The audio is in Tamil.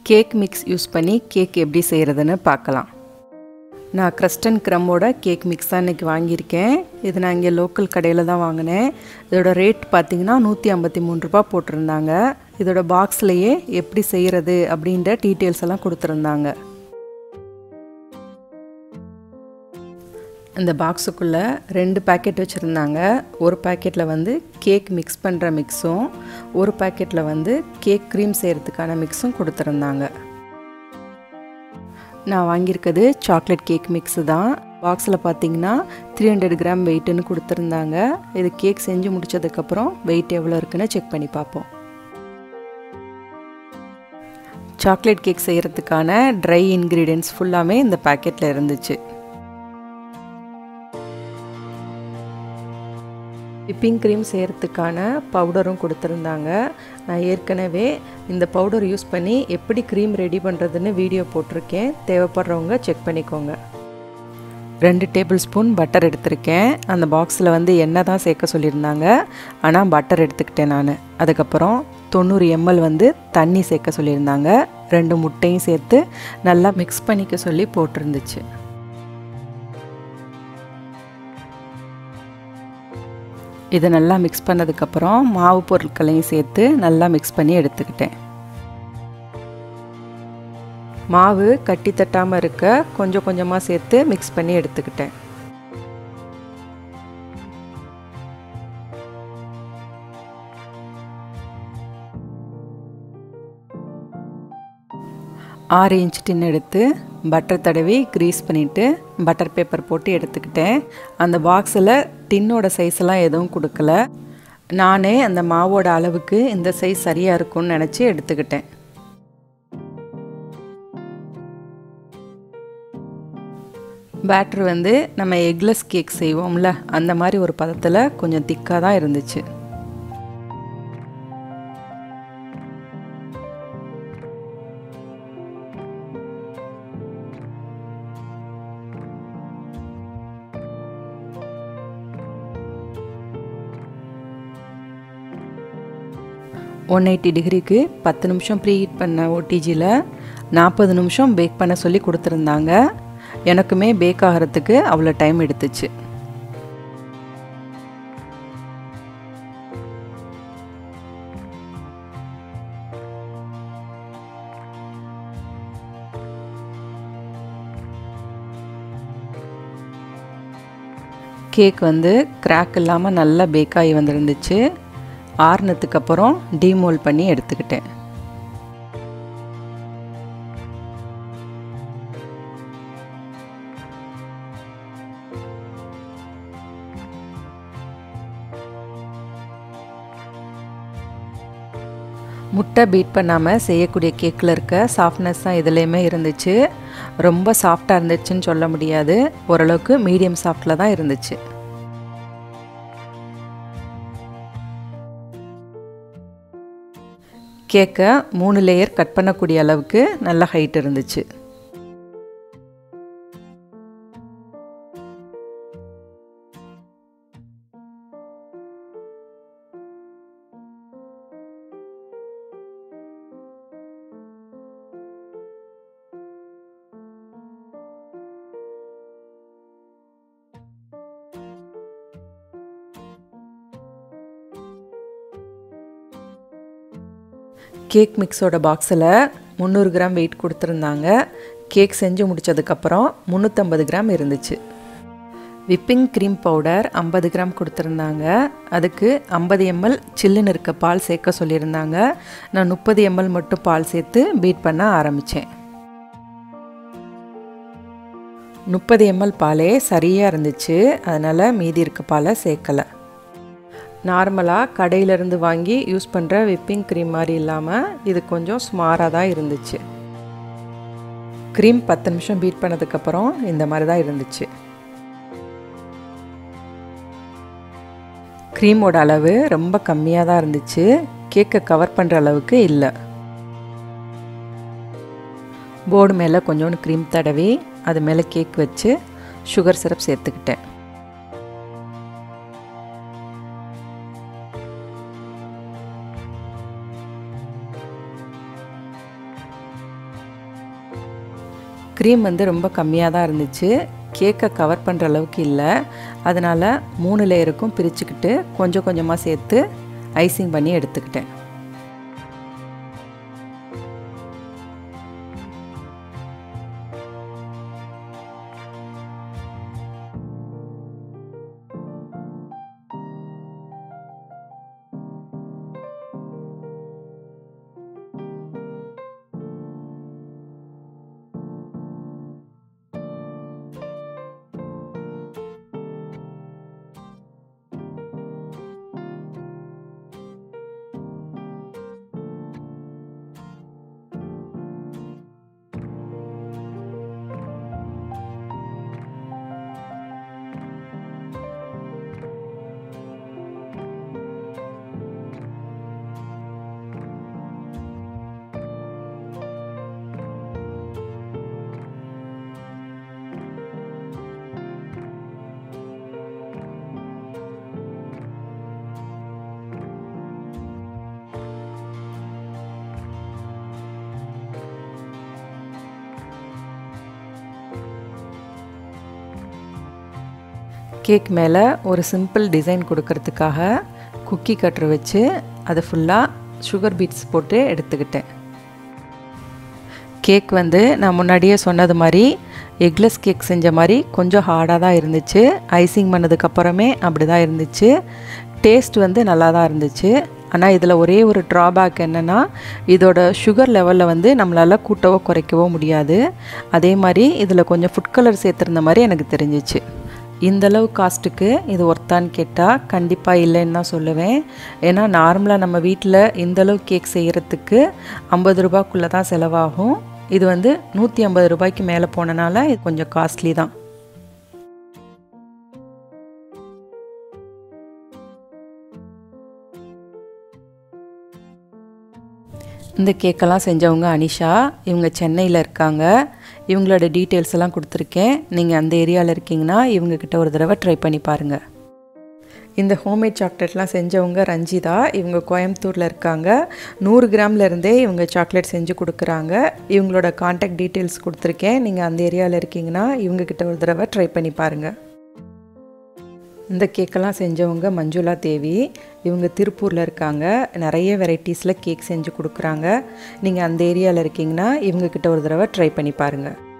கேக் மிக்ஸ் யூஸ் பண்ணி கேக் எப்படி செய்கிறதுன்னு பார்க்கலாம் நான் க்ரஸ்டன் க்ரம்மோட கேக் மிக்ஸ் தான் இன்றைக்கி வாங்கியிருக்கேன் இது நான் இங்கே லோக்கல் கடையில் தான் வாங்கினேன் இதோட ரேட் பார்த்திங்கன்னா நூற்றி ஐம்பத்தி மூணு ரூபா போட்டிருந்தாங்க இதோட பாக்ஸ்லையே எப்படி செய்கிறது அப்படின்ற டீட்டெயில்ஸ் எல்லாம் கொடுத்துருந்தாங்க இந்த பாக்ஸுக்குள்ளே ரெண்டு பேக்கெட் வச்சுருந்தாங்க ஒரு பேக்கெட்டில் வந்து கேக் மிக்ஸ் பண்ணுற மிக்ஸும் ஒரு பேக்கெட்டில் வந்து கேக் க்ரீம் செய்கிறதுக்கான மிக்ஸும் கொடுத்துருந்தாங்க நான் வாங்கியிருக்கிறது சாக்லேட் கேக் மிக்ஸு தான் பாக்ஸில் பார்த்தீங்கன்னா த்ரீ ஹண்ட்ரட் கிராம் வெயிட்டுன்னு கொடுத்துருந்தாங்க இது கேக் செஞ்சு முடித்ததுக்கப்புறம் வெயிட் எவ்வளோ இருக்குன்னு செக் பண்ணி பார்ப்போம் சாக்லேட் கேக் செய்கிறதுக்கான ட்ரை இன்க்ரீடியன்ஸ் ஃபுல்லாமே இந்த பேக்கெட்டில் இருந்துச்சு விப்பிங் க்ரீம் செய்கிறதுக்கான பவுடரும் கொடுத்துருந்தாங்க நான் ஏற்கனவே இந்த பவுடர் யூஸ் பண்ணி எப்படி க்ரீம் ரெடி பண்ணுறதுன்னு வீடியோ போட்டிருக்கேன் தேவைப்படுறவங்க செக் பண்ணிக்கோங்க ரெண்டு டேபிள் ஸ்பூன் பட்டர் எடுத்திருக்கேன் அந்த பாக்ஸில் வந்து எண்ணெய் தான் சேர்க்க சொல்லியிருந்தாங்க ஆனால் பட்டர் எடுத்துக்கிட்டேன் நான் அதுக்கப்புறம் தொண்ணூறு எம்எல் வந்து தண்ணி சேர்க்க சொல்லியிருந்தாங்க ரெண்டு முட்டையும் சேர்த்து நல்லா மிக்ஸ் பண்ணிக்க சொல்லி போட்டிருந்துச்சு இதை நல்லா மிக்ஸ் பண்ணதுக்கப்புறம் மாவு பொருட்களையும் சேர்த்து நல்லா மிக்ஸ் பண்ணி எடுத்துக்கிட்டேன் மாவு கட்டி தட்டாமல் இருக்க கொஞ்சம் கொஞ்சமாக சேர்த்து மிக்ஸ் பண்ணி எடுத்துக்கிட்டேன் ஆறு இன்ச் டின் எடுத்து பட்டர் தடவி க்ரீஸ் பண்ணிவிட்டு பட்டர் பேப்பர் போட்டு எடுத்துக்கிட்டேன் அந்த பாக்ஸில் டின்னோட சைஸ்லாம் எதுவும் கொடுக்கல நானே அந்த மாவோட அளவுக்கு இந்த சைஸ் சரியாக இருக்கும்னு நினச்சி எடுத்துக்கிட்டேன் பேட்ரு வந்து நம்ம எக்லெஸ் கேக் செய்வோம்ல அந்த மாதிரி ஒரு பதத்தில் கொஞ்சம் திக்காக தான் இருந்துச்சு ஒன் எயிட்டி டிகிரிக்கு பத்து நிமிஷம் ப்ரீ ஹீட் பண்ண ஓடிஜியில் நாற்பது நிமிஷம் பேக் பண்ண சொல்லி கொடுத்துருந்தாங்க எனக்குமே பேக் ஆகிறதுக்கு அவ்வளோ டைம் எடுத்துச்சு கேக் வந்து கிராக் இல்லாமல் நல்லா பேக் ஆகி வந்துருந்துச்சு ஆறுனதுக்கு அப்புறம் டீமோல் பண்ணி எடுத்துக்கிட்டேன் முட்டை பீட் பண்ணாமல் செய்யக்கூடிய கேக்கில் இருக்க சாஃப்ட்னஸ் தான் இதுலேயுமே இருந்துச்சு ரொம்ப சாஃப்டாக இருந்துச்சுன்னு சொல்ல முடியாது ஓரளவுக்கு மீடியம் சாஃப்டில் தான் இருந்துச்சு கேக்கை மூணு லேயர் கட் பண்ணக்கூடிய அளவுக்கு நல்ல ஹைட் இருந்துச்சு கேக் மிக்ஸோட பாக்ஸில் முந்நூறு கிராம் வெயிட் கொடுத்துருந்தாங்க கேக் செஞ்சு முடித்ததுக்கப்புறம் முந்நூற்றம்பது கிராம் இருந்துச்சு விப்பிங் க்ரீம் பவுடர் ஐம்பது கிராம் கொடுத்துருந்தாங்க அதுக்கு ஐம்பது எம்எல் சில்லுன்னு இருக்க பால் சேர்க்க சொல்லியிருந்தாங்க நான் முப்பது எம்எல் மட்டும் பால் சேர்த்து பீட் பண்ண ஆரம்பித்தேன் முப்பது எம்எல் பாலே சரியாக இருந்துச்சு அதனால் மீதி இருக்க பாலை சேர்க்கலை நார்மலாக கடையிலேருந்து வாங்கி யூஸ் பண்ணுற விப்பிங் க்ரீம் மாதிரி இல்லாமல் இது கொஞ்சம் ஸ்மாராக தான் இருந்துச்சு க்ரீம் பத்து நிமிஷம் பீட் பண்ணதுக்கப்புறம் இந்த மாதிரி தான் இருந்துச்சு க்ரீமோட அளவு ரொம்ப கம்மியாக தான் இருந்துச்சு கேக்கை கவர் பண்ணுற அளவுக்கு இல்லை போர்டு மேலே கொஞ்சோண்டு க்ரீம் தடவி அது மேலே கேக் வச்சு சுகர் சிரப் சேர்த்துக்கிட்டேன் க்ரீம் வந்து ரொம்ப கம்மியாக தான் இருந்துச்சு கேக்கை கவர் பண்ணுற அளவுக்கு இல்லை அதனால் மூணு லேயருக்கும் பிரிச்சுக்கிட்டு கொஞ்சம் கொஞ்சமாக சேர்த்து ஐசிங் பண்ணி எடுத்துக்கிட்டேன் கேக் மேலே ஒரு சிம்பிள் டிசைன் கொடுக்கறதுக்காக குக்கி கட்டர் வச்சு அதை ஃபுல்லாக சுகர் பீட்ஸ் போட்டு எடுத்துக்கிட்டேன் கேக் வந்து நான் முன்னாடியே சொன்னது மாதிரி எக்லெஸ் கேக் செஞ்ச மாதிரி கொஞ்சம் ஹார்டாக தான் இருந்துச்சு ஐசிங் பண்ணதுக்கப்புறமே அப்படி தான் இருந்துச்சு டேஸ்ட் வந்து நல்லா தான் இருந்துச்சு ஆனால் இதில் ஒரே ஒரு ட்ராபேக் என்னென்னா இதோட சுகர் லெவலில் வந்து நம்மளால் கூட்டவோ குறைக்கவோ முடியாது அதே மாதிரி இதில் கொஞ்சம் ஃபுட் கலர் சேர்த்துருந்த மாதிரி எனக்கு தெரிஞ்சிச்சு இந்தளவு காஸ்ட்டுக்கு இது ஒர்த்தான்னு கேட்டால் கண்டிப்பாக இல்லைன்னு தான் சொல்லுவேன் ஏன்னா நார்மலாக நம்ம வீட்டில் இந்தளவு கேக் செய்கிறதுக்கு ஐம்பது ரூபாய்க்குள்ளே தான் செலவாகும் இது வந்து நூற்றி ஐம்பது ரூபாய்க்கு மேலே போனனால இது கொஞ்சம் காஸ்ட்லி தான் இந்த கேக்கெல்லாம் செஞ்சவங்க அனிஷா இவங்க சென்னையில் இருக்காங்க இவங்களோட டீட்டெயில்ஸ் எல்லாம் கொடுத்துருக்கேன் நீங்கள் அந்த ஏரியாவில் இருக்கீங்கன்னா இவங்கக்கிட்ட ஒரு தடவை ட்ரை பண்ணி பாருங்கள் இந்த ஹோம்மேட் சாக்லேட்லாம் செஞ்சவங்க ரஞ்சிதா இவங்க கோயம்புத்தூரில் இருக்காங்க நூறு கிராம்லேருந்தே இவங்க சாக்லேட் செஞ்சு கொடுக்குறாங்க இவங்களோட காண்டாக்ட் டீட்டெயில்ஸ் கொடுத்துருக்கேன் நீங்கள் அந்த ஏரியாவில் இருக்கீங்கன்னா இவங்கக்கிட்ட ஒரு தடவை ட்ரை பண்ணி பாருங்கள் இந்த கேக்கெல்லாம் செஞ்சவங்க மஞ்சுளா தேவி இவங்க திருப்பூரில் இருக்காங்க நிறைய வெரைட்டிஸில் கேக் செஞ்சு கொடுக்குறாங்க நீங்கள் அந்த ஏரியாவில் இருக்கீங்கன்னா இவங்கக்கிட்ட ஒரு தடவை ட்ரை பண்ணி பாருங்கள்